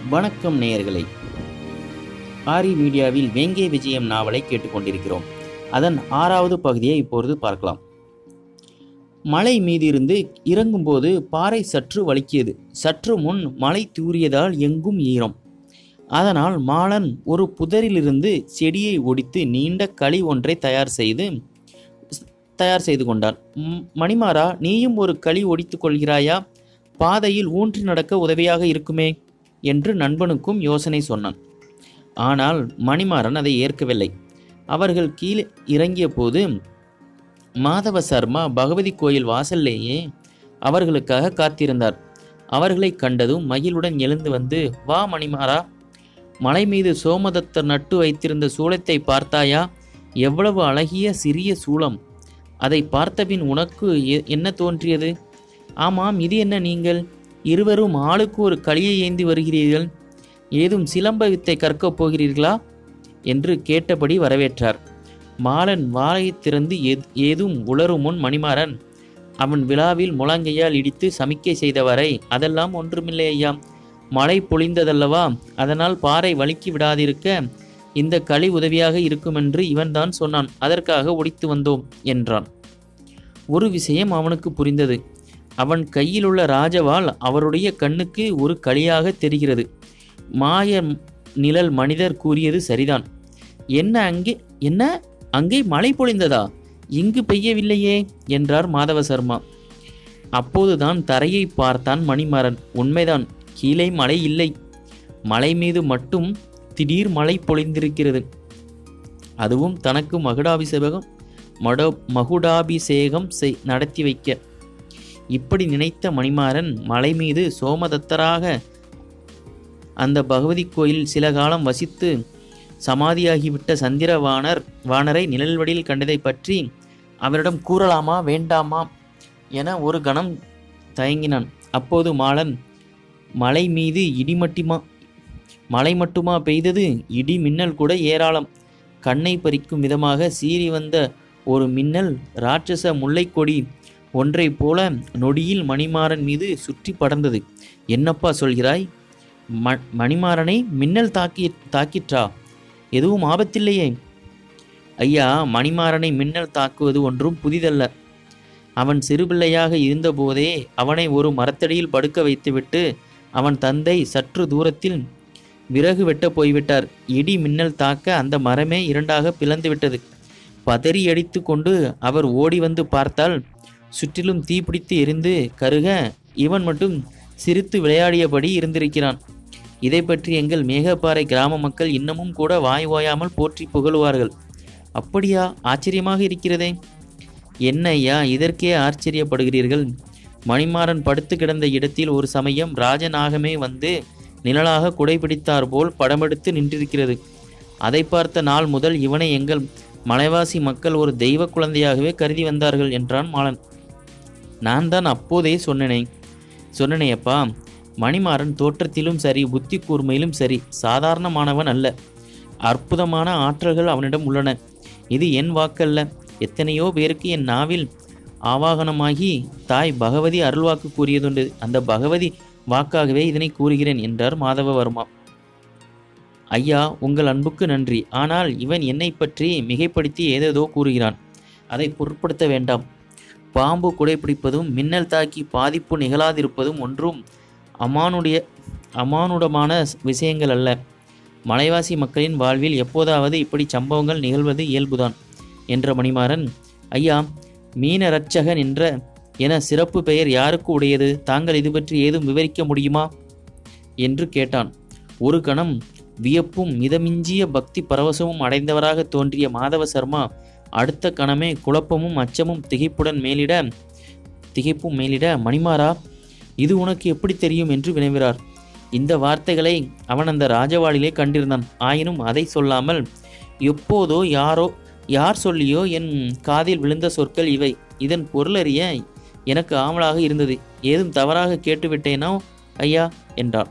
வணக்கம் நேயர்களே ஆரி மீடியாவில் வேங்கை விஜயம் நாவலை கேட்டுக்கொண்டிருக்கிறோம் அதன் ஆறாவது பகுதியை இப்பொழுது பார்க்கலாம் மலை மீதிருந்து இறங்கும்போது பாறை சற்று வலிக்கியது சற்று முன் மழை தூறியதால் எங்கும் ஈரம் அதனால் மாலன் ஒரு புதரிலிருந்து செடியை ஒடித்து நீண்ட களி ஒன்றை தயார் செய்து தயார் செய்து கொண்டான் ம், மணிமாறா நீயும் ஒரு களி ஒடித்துக் கொள்கிறாயா பாதையில் ஊன்றி நடக்க உதவியாக இருக்குமே என்று நண்பனுக்கும் யோசனை சொன்னான் ஆனால் மணிமாறன் அதை ஏற்கவில்லை அவர்கள் கீழே இறங்கிய போது மாதவ சர்மா பகவதி கோயில் வாசல்லேயே அவர்களுக்காக காத்திருந்தார் அவர்களை கண்டதும் மகிழுடன் எழுந்து வந்து வா மணிமாறா மலை மீது சோமதத்தர் நட்டு வைத்திருந்த சூளத்தை பார்த்தாயா எவ்வளவு அழகிய சிறிய சூளம் அதை பார்த்தபின் உனக்கு எ- என்ன தோன்றியது ஆமாம் இது என்ன நீங்கள் இருவரும் ஆளுக்கு ஒரு களியை ஏந்தி வருகிறீர்கள் ஏதும் சிலம்ப வித்தை கற்கப் போகிறீர்களா என்று கேட்டபடி வரவேற்றார் மாலன் வாழையைத் திறந்து ஏத்- ஏதும் உளரும் முன் மணிமாறன் அவன் விழாவில் முழங்கையால் இடித்து சமிக்கை செய்தவரை அதெல்லாம் ஒன்றுமில்லை ஐயா மழை பொழிந்ததல்லவா அதனால் பாறை வழுக்கி விடாதிருக்க இந்த களி உதவியாக இருக்குமென்று இவன்தான் சொன்னான் அதற்காக ஒடித்து வந்தோம் என்றான் ஒரு விஷயம் அவனுக்கு புரிந்தது அவன் கையில் உள்ள ராஜவாள் அவருடைய கண்ணுக்கு ஒரு களியாக தெரிகிறது மாய நிழல் மனிதர் கூறியது சரிதான் என்ன அங்கே என்ன அங்கே மழை பொழிந்ததா இங்கு பெய்யவில்லையே என்றார் மாதவ சர்மா அப்போதுதான் தரையை பார்த்தான் மணிமாறன் உண்மைதான் கீழே மழை இல்லை மலை மீது மட்டும் திடீர் மழை பொழிந்திருக்கிறது அதுவும் தனக்கு மகுடாபிஷேகம் மடோ மகுடாபிஷேகம் செய் நடத்தி வைக்க இப்படி நினைத்த மணிமாறன் மலை மீது சோமதத்தராக அந்த பகவதி கோயில் சில காலம் வசித்து சமாதியாகிவிட்ட சந்திர வாணர் வாணரை நிழல்வடியில் கண்டதை பற்றி அவரிடம் கூறலாமா வேண்டாமா என ஒரு கணம் தயங்கினான் அப்போது மாலன் மலை மீது இடி மட்டுமா மழை மட்டுமா பெய்தது இடி மின்னல் கூட ஏராளம் கண்ணை பறிக்கும் விதமாக சீறி வந்த ஒரு மின்னல் ராட்சச முல்லைக்கொடி ஒன்றைப் போல நொடியில் மணிமாறன் மீது சுற்றி படர்ந்தது என்னப்பா சொல்கிறாய் ம மணிமாறனை மின்னல் தாக்கி தாக்கிற்றா எதுவும் ஆபத்தில்லையே ஐயா மணிமாறனை மின்னல் தாக்குவது ஒன்றும் புதிதல்ல அவன் சிறுபிள்ளையாக இருந்தபோதே அவனை ஒரு மரத்தடியில் படுக்க வைத்துவிட்டு அவன் தந்தை சற்று தூரத்தில் விறகு வெட்ட போய்விட்டார் இடி மின்னல் தாக்க அந்த மரமே இரண்டாக பிளந்து விட்டது பதறி அடித்து கொண்டு அவர் ஓடி வந்து பார்த்தால் சுற்றிலும் தீப்பிடித்து எரிந்து கருக இவன் மட்டும் சிரித்து விளையாடியபடி இருந்திருக்கிறான் இதை பற்றி எங்கள் மேகப்பாறை கிராம மக்கள் இன்னமும் கூட வாய் ஓயாமல் போற்றி புகழுவார்கள் அப்படியா ஆச்சரியமாக இருக்கிறதே என்ன ஐயா இதற்கே ஆச்சரியப்படுகிறீர்கள் மணிமாறன் படுத்து கிடந்த இடத்தில் ஒரு சமயம் ராஜநாகமே வந்து நிழலாக குடைபிடித்தார் போல் படமெடுத்து நின்றிருக்கிறது அதை பார்த்த நாள் முதல் இவனை எங்கள் மலைவாசி மக்கள் ஒரு தெய்வ குழந்தையாகவே கருதி வந்தார்கள் என்றான் மாலன் நான் தான் அப்போதே சொன்னனே சொன்னனேயப்பா மணிமாறன் தோற்றத்திலும் சரி புத்தி கூர்மையிலும் சரி சாதாரணமானவன் அல்ல அற்புதமான ஆற்றல்கள் அவனிடம் உள்ளன இது என் வாக்கல்ல எத்தனையோ பேருக்கு என் நாவில் ஆவாகனமாகி தாய் பகவதி அருள்வாக்கு கூறியதுண்டு அந்த பகவதி வாக்காகவே இதனை கூறுகிறேன் என்றார் மாதவவர்மா ஐயா உங்கள் அன்புக்கு நன்றி ஆனால் இவன் என்னை பற்றி மிகைப்படுத்தி ஏதேதோ கூறுகிறான் அதை பொருட்படுத்த வேண்டாம் பாம்பு குடைப்பிடிப்பதும் மின்னல் தாக்கி பாதிப்பு நிகழாதிருப்பதும் ஒன்றும் அமானுடைய அமானுடமான விஷயங்கள் அல்ல மலைவாசி மக்களின் வாழ்வில் எப்போதாவது இப்படி சம்பவங்கள் நிகழ்வது இயல்புதான் என்ற மணிமாறன் ஐயா மீனரட்சகன் என்ற என சிறப்பு பெயர் யாருக்கு உடையது தாங்கள் இது பற்றி ஏதும் விவரிக்க முடியுமா என்று கேட்டான் ஒரு கணம் வியப்பும் மிதமிஞ்சிய பக்தி பரவசமும் அடைந்தவராக தோன்றிய மாதவ சர்மா அடுத்த கணமே குழப்பமும் அச்சமும் திகைப்புடன் மேலிட திகைப்பும் மேலிட மணிமாறா இது உனக்கு எப்படி தெரியும் என்று வினவிறார் இந்த வார்த்தைகளை அவன் அந்த ராஜவாளிலே கண்டிருந்தான் ஆயினும் அதை சொல்லாமல் எப்போதோ யாரோ யார் சொல்லியோ என் காதில் விழுந்த சொற்கள் இவை இதன் பொருளறிய எனக்கு ஆவலாக இருந்தது ஏதும் தவறாக கேட்டுவிட்டேனோ ஐயா என்றார்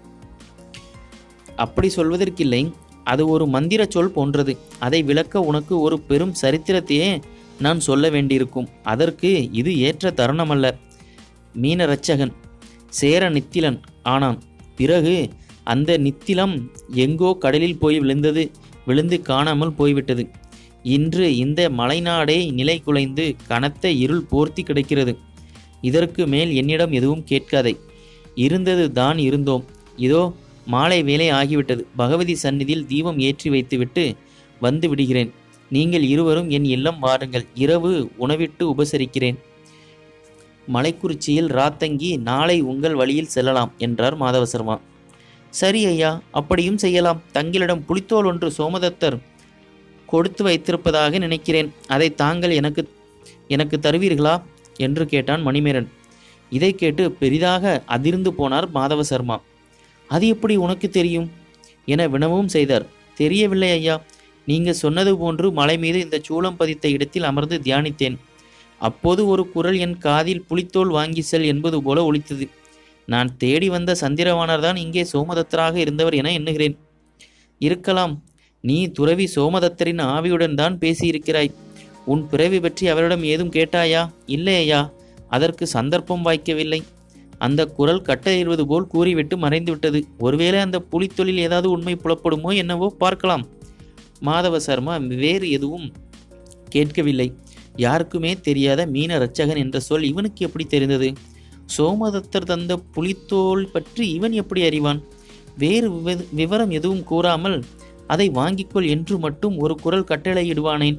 அப்படி சொல்வதற்கில்லை அது ஒரு மந்திர சொல் போன்றது அதை விளக்க உனக்கு ஒரு பெரும் சரித்திரத்தையே நான் சொல்ல வேண்டியிருக்கும் அதற்கு இது ஏற்ற தருணமல்ல மீனரட்சகன் சேர நித்திலன் ஆனான் பிறகு அந்த நித்திலம் எங்கோ கடலில் போய் விழுந்தது விழுந்து காணாமல் போய்விட்டது இன்று இந்த மலைநாடே நிலை குலைந்து கனத்த இருள் போர்த்தி கிடக்கிறது இதற்கு மேல் என்னிடம் எதுவும் கேட்காதே இருந்தது தான் இருந்தோம் இதோ மாலை வேலை ஆகிவிட்டது பகவதி சந்நிதியில் தீபம் ஏற்றி வைத்துவிட்டு வந்து விடுகிறேன் நீங்கள் இருவரும் என் இல்லம் வாருங்கள் இரவு உணவிட்டு உபசரிக்கிறேன் மலைக்குறிச்சியில் ராத்தங்கி நாளை உங்கள் வழியில் செல்லலாம் என்றார் மாதவ சர்மா சரி ஐயா அப்படியும் செய்யலாம் தங்களிடம் புலித்தோல் ஒன்று சோமதத்தர் கொடுத்து வைத்திருப்பதாக நினைக்கிறேன் அதை தாங்கள் எனக்கு எனக்கு தருவீர்களா என்று கேட்டான் மணிமேரன் இதை கேட்டு பெரிதாக அதிர்ந்து போனார் மாதவ சர்மா அது எப்படி உனக்கு தெரியும் என வினவும் செய்தார் தெரியவில்லை ஐயா நீங்க சொன்னது போன்று மலை மீது இந்த சூளம் பதித்த இடத்தில் அமர்ந்து தியானித்தேன் அப்போது ஒரு குரல் என் காதில் புலித்தோல் வாங்கி செல் என்பது போல ஒலித்தது நான் தேடி வந்த சந்திரவாணர் தான் இங்கே சோமதத்தராக இருந்தவர் என எண்ணுகிறேன் இருக்கலாம் நீ துறவி சோமதத்தரின் ஆவியுடன் தான் பேசியிருக்கிறாய் உன் பிறவி பற்றி அவரிடம் ஏதும் கேட்டாயா இல்லை ஐயா அதற்கு சந்தர்ப்பம் வாய்க்கவில்லை அந்த குரல் கட்டளையிடுவது போல் கூறிவிட்டு மறைந்து விட்டது ஒருவேளை அந்த புலித்தொழில் ஏதாவது உண்மை புலப்படுமோ என்னவோ பார்க்கலாம் மாதவ சர்மா வேறு எதுவும் கேட்கவில்லை யாருக்குமே தெரியாத மீன ரட்சகன் என்ற சொல் இவனுக்கு எப்படி தெரிந்தது சோமதத்தர் தந்த புலித்தோல் பற்றி இவன் எப்படி அறிவான் வேறு விவ- விவரம் எதுவும் கூறாமல் அதை வாங்கிக்கொள் என்று மட்டும் ஒரு குரல் கட்டளையிடுவானேன்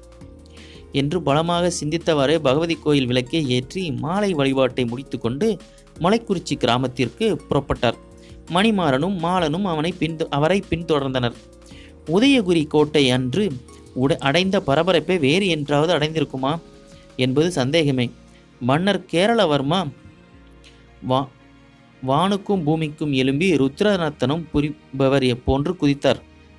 என்று பலமாக சிந்தித்தவாறே பகவதி கோயில் விளக்கை ஏற்றி மாலை வழிபாட்டை முடித்துக்கொண்டு மலைக்குறிச்சி கிராமத்திற்கு புறப்பட்டார் மணிமாறனும் மாலனும் அவனை பின் அவரை பின்தொடர்ந்தனர் உதயகுரி கோட்டை அன்று உட அடைந்த பரபரப்பை வேறு என்றாவது அடைந்திருக்குமா என்பது சந்தேகமே மன்னர் கேரளவர்மா வா வானுக்கும் பூமிக்கும் எழும்பி ருத்ரநர்த்தனம் புரிபவர் போன்று குதித்தார்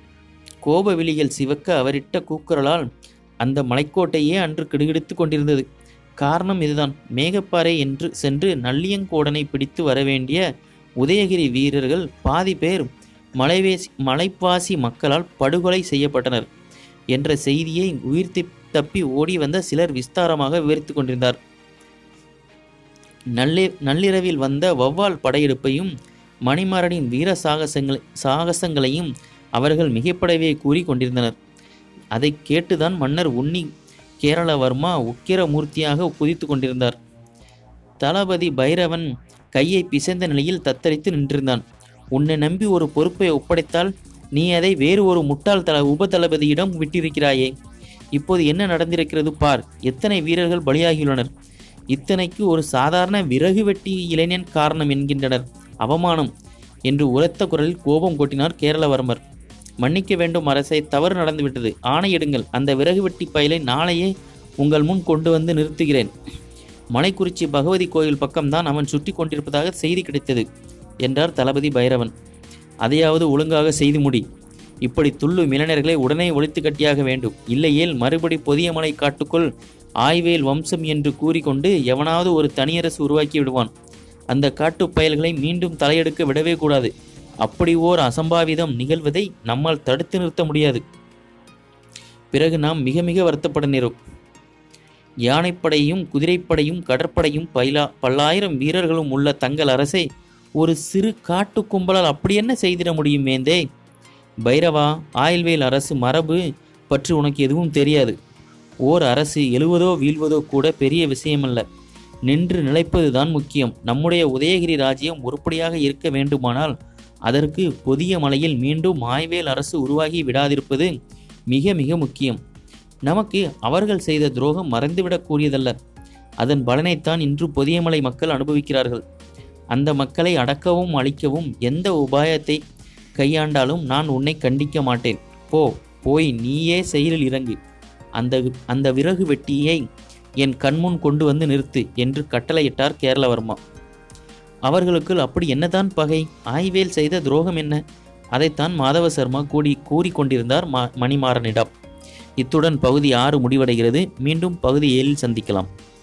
கோபவிழிகள் சிவக்க அவரிட்ட கூக்குரலால் அந்த மலைக்கோட்டையே அன்று கிடுகிடுத்து கொண்டிருந்தது காரணம் இதுதான் மேகப்பாறை என்று சென்று நல்லியங்கோடனை பிடித்து வரவேண்டிய உதயகிரி வீரர்கள் பாதி பேர் மலைவேசி மலைப்பாசி மக்களால் படுகொலை செய்யப்பட்டனர் என்ற செய்தியை உயிர்த்தி தப்பி ஓடி வந்த சிலர் விஸ்தாரமாக விவரித்துக் கொண்டிருந்தார் நல்லி நள்ளிரவில் வந்த வௌவால் படையெடுப்பையும் மணிமாறனின் வீர சாகசங்களை சாகசங்களையும் அவர்கள் மிகைப்படவே கூறி கொண்டிருந்தனர் அதை கேட்டுதான் மன்னர் உன்னி கேரளவர்மா உக்கிர மூர்த்தியாக குதித்து கொண்டிருந்தார் தளபதி பைரவன் கையை பிசைந்த நிலையில் தத்தளித்து நின்றிருந்தான் உன்னை நம்பி ஒரு பொறுப்பை ஒப்படைத்தால் நீ அதை வேறு ஒரு முட்டாள் தல உப தளபதியிடம் விட்டிருக்கிறாயே இப்போது என்ன நடந்திருக்கிறது பார் எத்தனை வீரர்கள் பலியாகியுள்ளனர் இத்தனைக்கு ஒரு சாதாரண விறகு வெட்டி இளைஞன் காரணம் என்கின்றனர் அவமானம் என்று உரத்த குரலில் கோபம் கொட்டினார் கேரளவர்மர் மன்னிக்க வேண்டும் அரசே தவறு நடந்துவிட்டது ஆணையிடுங்கள் அந்த விறகு வெட்டி பயலை நாளையே உங்கள் முன் கொண்டு வந்து நிறுத்துகிறேன் மலைக்குறிச்சி பகவதி கோயில் பக்கம்தான் அவன் சுற்றி கொண்டிருப்பதாக செய்தி கிடைத்தது என்றார் தளபதி பைரவன் அதையாவது ஒழுங்காக செய்து முடி இப்படி துள்ளும் இளைஞர்களை உடனே ஒழித்து கட்டியாக வேண்டும் இல்லையேல் மறுபடி பொதியமலை காட்டுக்குள் ஆய்வேல் வம்சம் என்று கூறிக்கொண்டு எவனாவது ஒரு தனியரசு உருவாக்கி விடுவான் அந்த காட்டுப் பயல்களை மீண்டும் தலையெடுக்க விடவே கூடாது அப்படி ஓர் அசம்பாவிதம் நிகழ்வதை நம்மால் தடுத்து நிறுத்த முடியாது பிறகு நாம் மிக மிக வருத்தப்பட நேரும் யானைப்படையும் குதிரைப்படையும் கடற்படையும் பைலா பல்லாயிரம் வீரர்களும் உள்ள தங்கள் அரசை ஒரு சிறு காட்டு கும்பலால் அப்படி என்ன செய்திட முடியும் மேந்தே பைரவா ஆயில்வேல் அரசு மரபு பற்றி உனக்கு எதுவும் தெரியாது ஓர் அரசு எழுவதோ வீழ்வதோ கூட பெரிய விஷயமல்ல நின்று நிலைப்பதுதான் முக்கியம் நம்முடைய உதயகிரி ராஜ்யம் உருப்படியாக இருக்க வேண்டுமானால் அதற்கு புதிய மலையில் மீண்டும் ஆய்வேல் அரசு உருவாகி விடாதிருப்பது மிக மிக முக்கியம் நமக்கு அவர்கள் செய்த துரோகம் மறந்துவிடக்கூடியதல்ல அதன் பலனைத்தான் இன்று பொதியமலை மக்கள் அனுபவிக்கிறார்கள் அந்த மக்களை அடக்கவும் அழிக்கவும் எந்த உபாயத்தை கையாண்டாலும் நான் உன்னை கண்டிக்க மாட்டேன் போ போய் நீயே செயலில் இறங்கு அந்த அந்த விறகு வெட்டியை என் கண்முன் கொண்டு வந்து நிறுத்து என்று கட்டளையிட்டார் கேரளவர்மா அவர்களுக்குள் அப்படி என்னதான் பகை ஆய்வேல் செய்த துரோகம் என்ன அதைத்தான் மாதவ சர்மா கூடி கூறிக்கொண்டிருந்தார் மா மணிமாறனிடம் இத்துடன் பகுதி ஆறு முடிவடைகிறது மீண்டும் பகுதி ஏழில் சந்திக்கலாம்